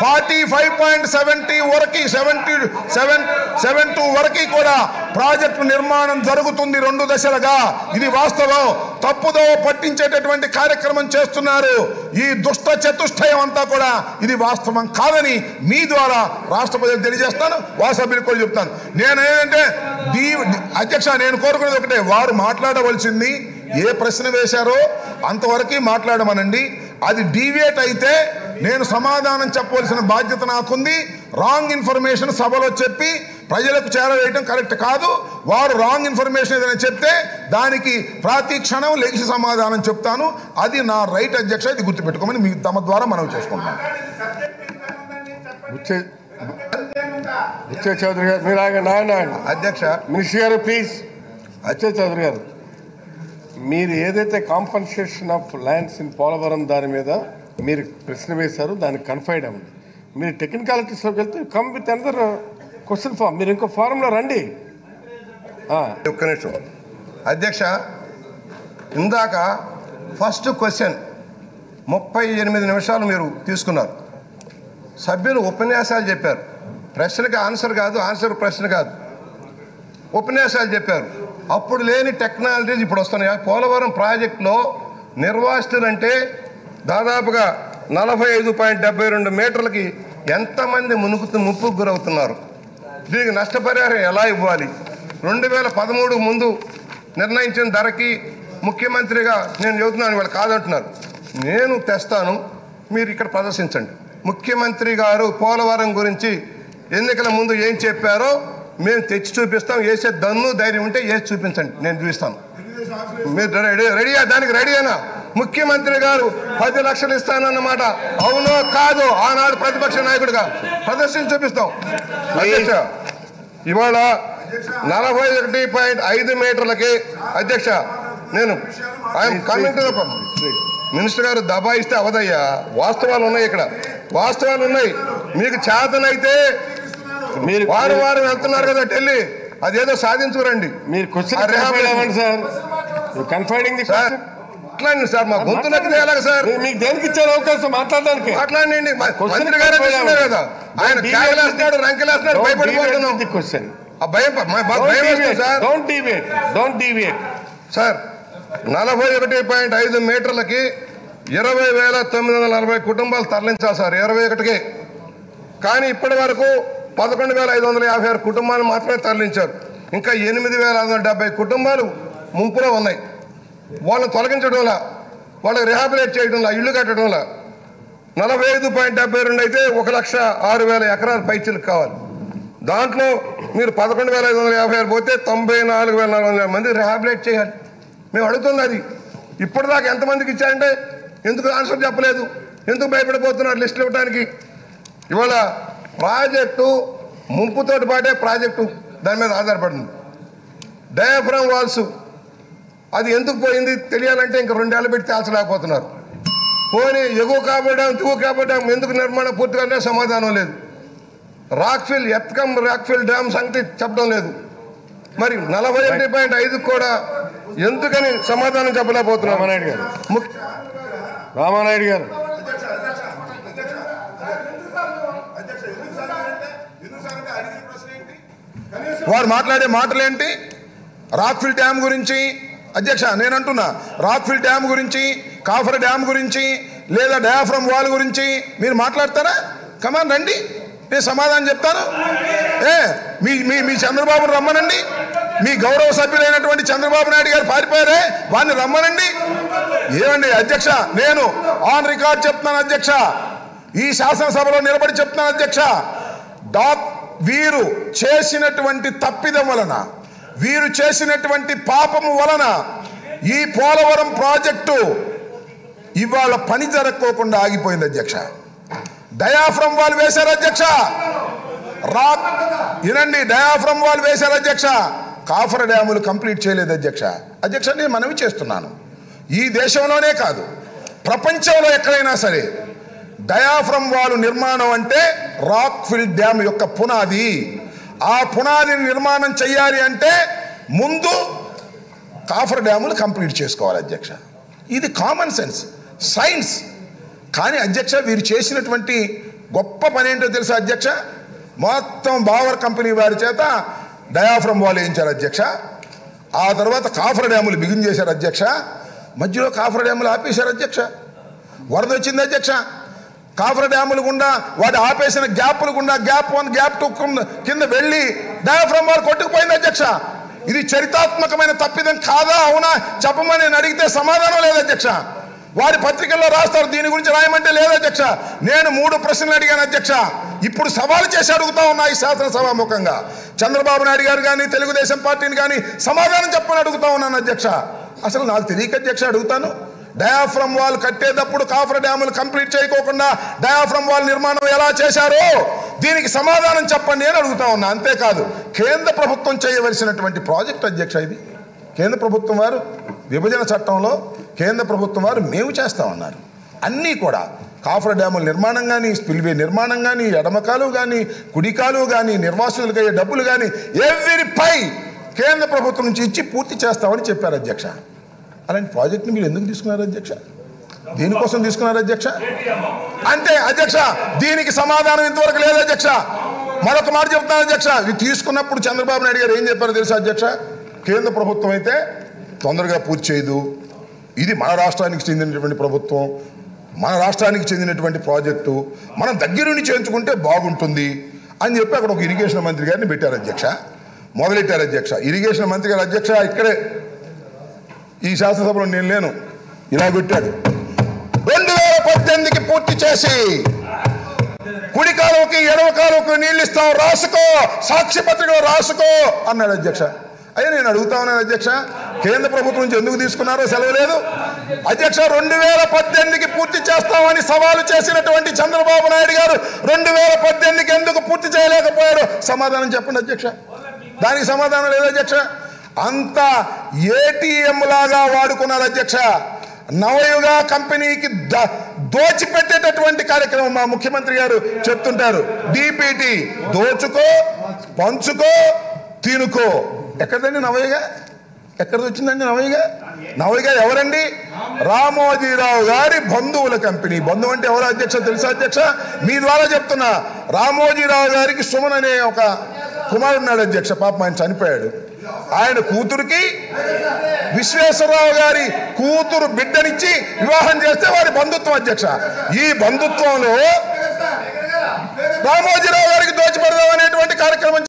Forty five point seventy వరకు seventy seven seven two వరకు కూడా ప్రాజెక్టు నిర్మాణం జరుగుతుంది రెండు దశలుగా ఇది వాస్తవం తప్పుదో పట్టించేటటువంటి కార్యక్రమం చేస్తున్నారు ఈ దుష్ట చతుష్టయం అంతా కూడా ఇది వాస్తవం కాదని మీ ద్వారా రాష్ట్రపతికి తెలియజేస్తాను వాసభ్యులకు కూడా చెప్తాను నేను ఏంటంటే దీ అధ్యక్ష నేను కోరుకునేది ఒకటే వారు మాట్లాడవలసింది ఏ ప్రశ్న వేశారో అంతవరకు మాట్లాడమనండి అది డీవియేట్ అయితే నేను సమాధానం చెప్పవలసిన బాధ్యత నాకుంది రాంగ్ ఇన్ఫర్మేషన్ సభలో చెప్పి ప్రజలకు చేరవేయటం కరెక్ట్ కాదు వారు రాంగ్ ఇన్ఫర్మేషన్ ఏదైనా చెప్తే దానికి ప్రతి క్షణం లెగిసి సమాధానం చెప్తాను అది నా రైట్ అధ్యక్ష ఇది గుర్తుపెట్టుకోమని మీ తమ ద్వారా మనం చేసుకుంటాం బుచ్చే బుచ్చే చౌదరి గారు మీరు ఆగండి ఆగండి ఆగండి అధ్యక్ష మినిస్టర్ గారు ప్లీజ్ బుచ్చే చౌదరి గారు మీరు ఏదైతే compensation of lands in Polavaram దాని మీద మీరు ప్రశ్న వేశారో దానికి కన్ఫైడ్ అవ్వండి మీరు టెక్నికాలిటీస్లోకి వెళ్తే come with another question form మీరు ఇంకో ఫారంలో రండి ఆ, ఒక్క నిమిషం అధ్యక్ష ఇందాక ఫస్ట్ క్వశ్చన్ ముప్పై ఎనిమిది నిమిషాలు మీరు తీసుకున్నారు సభ్యులు ఉపన్యాసాలు చెప్పారు ప్రశ్నకి ఆన్సర్ కాదు ఆన్సర్ ప్రశ్న కాదు ఉపన్యాసాలు చెప్పారు అప్పుడు లేని టెక్నాలజీస్ ఇప్పుడు వస్తున్నాయి పోలవరం ప్రాజెక్టులో నిర్వాసితులు అంటే దాదాపుగా నలభై ఐదు పాయింట్ డెబ్బై రెండు మీటర్లకి ఎంతమంది మునుగుతూ ముప్పుకు గురవుతున్నారు దీనికి నష్టపరిహారం ఎలా ఇవ్వాలి రెండు వేల పదమూడు ముందు నిర్ణయించిన ధరకి ముఖ్యమంత్రిగా నేను చెబుతున్నాను వాళ్ళు కాదంటున్నారు నేను తెస్తాను మీరు ఇక్కడ ప్రదర్శించండి ముఖ్యమంత్రి గారు పోలవరం గురించి ఎన్నికల ముందు ఏం చెప్పారో మేము తెచ్చి చూపిస్తాం వేసే దన్ను ధైర్యం ఉంటే వేసి చూపించండి నేను చూపిస్తాను మీరు రెడీ రెడీయా దానికి రెడీయేనా ముఖ్యమంత్రి గారు పది లక్షలు ఇస్తానన్నమాట అవునో కాదు ఆనాడు ప్రతిపక్ష నాయకుడిగా ప్రదర్శన చూపిస్తాం అధ్యక్ష ఇవాళ నలభై ఒకటి పాయింట్ ఐదు మీటర్లకి అధ్యక్ష నేను ఐఎమ్ కమింగ్ టు మినిస్టర్ గారు దబాయిస్తే అవదయ్యా వాస్తవాలు ఉన్నాయి ఇక్కడ వాస్తవాలు ఉన్నాయి మీకు చేతనైతే మీరు వారం వారం వెళ్తున్నారు కదా ఢిల్లీ అదేదో సాధించుకురండి మీరు క్వశ్చన్ ఆ రేహాబ్ కన్ఫైడ్ అవ్వండి సార్ కన్ఫైడింగ్ ది సార్ అట్లాండి సార్ మా గొంతు నొక్కితే ఎలాగ సార్ మీకు దేనికి ఇచ్చారు అవకాశం మాట్లాడడానికి మాట్లాడండి మా Question మంత్రి గారే confirm చూస్తున్నారు అవ్వండి. కదా ఆయన Don't కేకలేస్తున్నాడు రంకెలేస్తున్నాడు భయపడిపోతున్నాం ది క్వశ్చన్ ఆ భయం మా- మాకు భయం వేస్తుంది sir don't deviate don't deviate sir నలభై ఒకటి పాయింట్ ఐదు మీటర్లకి ఇరవై వేల తొమ్మిది వందల నలభై కుటుంబాలు తరలించాలి సార్ ఇరవై ఒకటికి కానీ ఇప్పటి వరకు పదకొండు వేల ఐదు వందల యాభై ఆరు కుటుంబాలు మాత్రమే తరలించారు ఇంకా ఎనిమిది వేల ఐదు వందల డెబ్బై కుటుంబాలు ముంపులో ఉన్నాయి వాళ్ళని తొలగించడంలా వాళ్ళకి రిహాబిలేట్ చేయడంలా ఇల్లు కట్టడంలా నలభై ఐదు పాయింట్ డెబ్బై రెండు అయితే ఒక లక్ష ఆరు వేల ఎకరాల పైచీలకు కావాలి దాంట్లో మీరు పదకొండు వేల ఐదు వందల యాభై ఆరు పోతే తొంభై నాలుగు వేల నాలుగు వందల మంది రిహాబిలేట్ చేయాలి మేము అడుగుతుంది అది ఇప్పటిదాకా ఎంతమందికి ఇచ్చారంటే ఎందుకు ఆన్సర్ చెప్పలేదు ఎందుకు భయపడిపోతున్నారు లిస్టులు ఇవ్వడానికి ఇవాళ ప్రాజెక్టు ముంపుతోటి పాటే ప్రాజెక్టు దాని మీద ఆధారపడింది డయాఫ్రామ్ వాల్స్ అది ఎందుకు పోయింది తెలియాలంటే ఇంక రెండేళ్ళు పెట్టి తేల్చలేకపోతున్నారు పోనీ ఎగువ కాబడ్డాం దిగువ కాబడ్డాం ఎందుకు నిర్మాణం పూర్తిగా సమాధానం లేదు రాక్ఫిల్ ఎత్కం రాక్ఫిల్ డ్యామ్ సంగతి చెప్పడం లేదు మరి నలభై ఒకటి పాయింట్ ఐదు కూడా ఎందుకని సమాధానం చెప్పలేకపోతున్నాం రామానాయుడు గారు ముఖ్య రామానాయుడు గారు వారు మాట్లాడే మాటలేంటి రాక్ఫిల్ డ్యామ్ గురించి అధ్యక్ష నేను అంటున్నా రాక్ఫిల్ డ్యామ్ గురించి కాఫర్ డ్యామ్ గురించి లేదా డయాఫ్రమ్ వాల్ గురించి మీరు మాట్లాడతారా కమాన్ రండి నేను సమాధానం చెప్తాను ఏ మీ మీ మీ చంద్రబాబు రమ్మనండి మీ గౌరవ సభ్యులైనటువంటి చంద్రబాబు నాయుడు గారు పారిపోయారే వారిని రమ్మనండి ఏమండి అధ్యక్ష నేను ఆన్ రికార్డ్ చెప్తున్నాను అధ్యక్ష ఈ శాసనసభలో నిలబడి చెప్తున్నాను అధ్యక్ష డాక్ వీరు చేసినటువంటి తప్పిదం వలన వీరు చేసినటువంటి పాపము వలన ఈ పోలవరం ప్రాజెక్టు ఇవాళ పని జరక్కోకుండా ఆగిపోయింది అధ్యక్ష డయాఫ్రమ్ వాల్ వేశారు అధ్యక్ష రా వినండి డయాఫ్రమ్ వాల్ వేశారు అధ్యక్ష కాఫర్ డ్యాములు కంప్లీట్ చేయలేదు అధ్యక్ష అధ్యక్ష నేను మనవి చేస్తున్నాను ఈ దేశంలోనే కాదు ప్రపంచంలో ఎక్కడైనా సరే డయాఫ్రమ్ వాల్ నిర్మాణం అంటే రాక్ ఫిల్ డ్యామ్ యొక్క పునాది ఆ పునాదిని నిర్మాణం చేయాలి అంటే ముందు కాఫర్ డ్యాములు కంప్లీట్ చేసుకోవాలి అధ్యక్ష ఇది కామన్ సెన్స్ సైన్స్ కానీ అధ్యక్ష వీరు చేసినటువంటి గొప్ప పని ఏంటో తెలుసా అధ్యక్ష మొత్తం బావర్ కంపెనీ వారి చేత డయాఫ్రమ్ వాల్ వేయించారు అధ్యక్ష ఆ తర్వాత కాఫర్ డ్యాములు బిగిన్ చేశారు అధ్యక్ష మధ్యలో కాఫర్ డ్యాములు ఆపేశారు అధ్యక్ష వరద వచ్చింది అధ్యక్ష కాఫర్ డ్యాములు గుండా వాటి ఆపేసిన గ్యాప్లు గుండా గ్యాప్ వన్ గ్యాప్ టూ కింద వెళ్ళి డయాఫ్రమ్ వాల్ కొట్టుకుపోయింది అధ్యక్ష ఇది చరితాత్మకమైన తప్పిదం కాదా అవునా చెప్పమని నేను అడిగితే సమాధానం లేదు అధ్యక్ష వారి పత్రికల్లో రాస్తారు దీని గురించి రాయమంటే లేదు అధ్యక్ష నేను మూడు ప్రశ్నలు అడిగాను అధ్యక్ష ఇప్పుడు సవాలు చేసి అడుగుతా ఉన్నా ఈ శాసనసభాముఖంగా చంద్రబాబు నాయుడు గారు కానీ తెలుగుదేశం పార్టీని కానీ సమాధానం చెప్పని అడుగుతా ఉన్నాను అధ్యక్ష అసలు నాకు తెలియక అధ్యక్ష అడుగుతాను డయాఫ్రమ్ వాల్ కట్టేటప్పుడు కాఫర్ డ్యాములు కంప్లీట్ చేయకోకుండా డయాఫ్రమ్ వాల్ నిర్మాణం ఎలా చేశారో దీనికి సమాధానం చెప్పండి అని అడుగుతా ఉన్నా అంతేకాదు కేంద్ర ప్రభుత్వం చేయవలసినటువంటి ప్రాజెక్ట్ అధ్యక్ష ఇది కేంద్ర ప్రభుత్వం వారు విభజన చట్టంలో కేంద్ర ప్రభుత్వం వారు మేము చేస్తామన్నారు అన్నీ కూడా కాఫర్ డ్యాముల నిర్మాణం కానీ స్పిల్వే నిర్మాణం కానీ ఎడమకాలు కానీ కుడికాలు కానీ నిర్వాసితులకు అయ్యే డబ్బులు కానీ ఎవరి పై కేంద్ర ప్రభుత్వం నుంచి ఇచ్చి పూర్తి చేస్తామని చెప్పారు అధ్యక్ష అలాంటి ప్రాజెక్ట్ని మీరు ఎందుకు తీసుకున్నారు అధ్యక్ష దీనికోసం తీసుకున్నారు అధ్యక్ష అంటే అధ్యక్ష దీనికి సమాధానం ఇంతవరకు లేదు అధ్యక్ష మరొక మాట చెప్తాను అధ్యక్ష ఇది తీసుకున్నప్పుడు చంద్రబాబు నాయుడు గారు ఏం చెప్పారో తెలుసా అధ్యక్ష కేంద్ర ప్రభుత్వం అయితే తొందరగా పూర్తి చేయదు ఇది మన రాష్ట్రానికి చెందినటువంటి ప్రభుత్వం మన రాష్ట్రానికి చెందినటువంటి ప్రాజెక్టు మనం దగ్గరుండి చేయించుకుంటే బాగుంటుంది అని చెప్పి అక్కడ ఒక ఇరిగేషన్ మంత్రి గారిని పెట్టారు అధ్యక్ష మొదలెట్టారు అధ్యక్ష ఇరిగేషన్ మంత్రి గారు అధ్యక్ష ఇక్కడే ఈ శాసనసభలో నేను లేను ఇలా పెట్టాడు రెండు వేల పద్దెనిమిదికి పూర్తి చేసి కుడి కాలువకి ఎడవ కాలువకి నీళ్ళు ఇస్తాం రాసుకో సాక్షి పత్రికలో రాసుకో అన్నాడు అధ్యక్ష అయ్యా నేను అడుగుతా ఉన్నాను అధ్యక్ష కేంద్ర ప్రభుత్వం నుంచి ఎందుకు తీసుకున్నారో సెలవు లేదు అధ్యక్ష రెండు వేల పద్దెనిమిదికి పూర్తి చేస్తామని సవాలు చేసినటువంటి చంద్రబాబు నాయుడు గారు రెండు వేల పద్దెనిమిదికి ఎందుకు పూర్తి చేయలేకపోయారు సమాధానం చెప్పండి అధ్యక్ష దానికి సమాధానం లేదు అధ్యక్ష అంత ఏటీఎం లాగా వాడుకున్నారు అధ్యక్ష నవయుగ కంపెనీకి ద- దోచిపెట్టేటటువంటి కార్యక్రమం మా ముఖ్యమంత్రి గారు చెప్తుంటారు డిపిటి దోచుకో పంచుకో తినుకో ఎక్కడదండి నవయుగ ఎక్కడిది వచ్చిందండి నవయుగ నవయుగ ఎవరండి రామోజీరావు గారి బంధువుల కంపెనీ బంధువు అంటే ఎవరు అధ్యక్ష తెలుసా అధ్యక్ష మీ ద్వారా చెప్తున్నా రామోజీరావు గారికి సుమన్ అనే ఒక కుమారుడు ఉన్నాడు అధ్యక్ష పాపం ఆయన చనిపోయాడు ఆయన కూతురికి విశ్వేశ్వరరావు గారి కూతురు బిడ్డనిచ్చి వివాహం చేస్తే వారి బంధుత్వం అధ్యక్ష ఈ బంధుత్వంలో రామోజీరావు గారికి దోచిపెడదాం అనేటువంటి కార్యక్రమం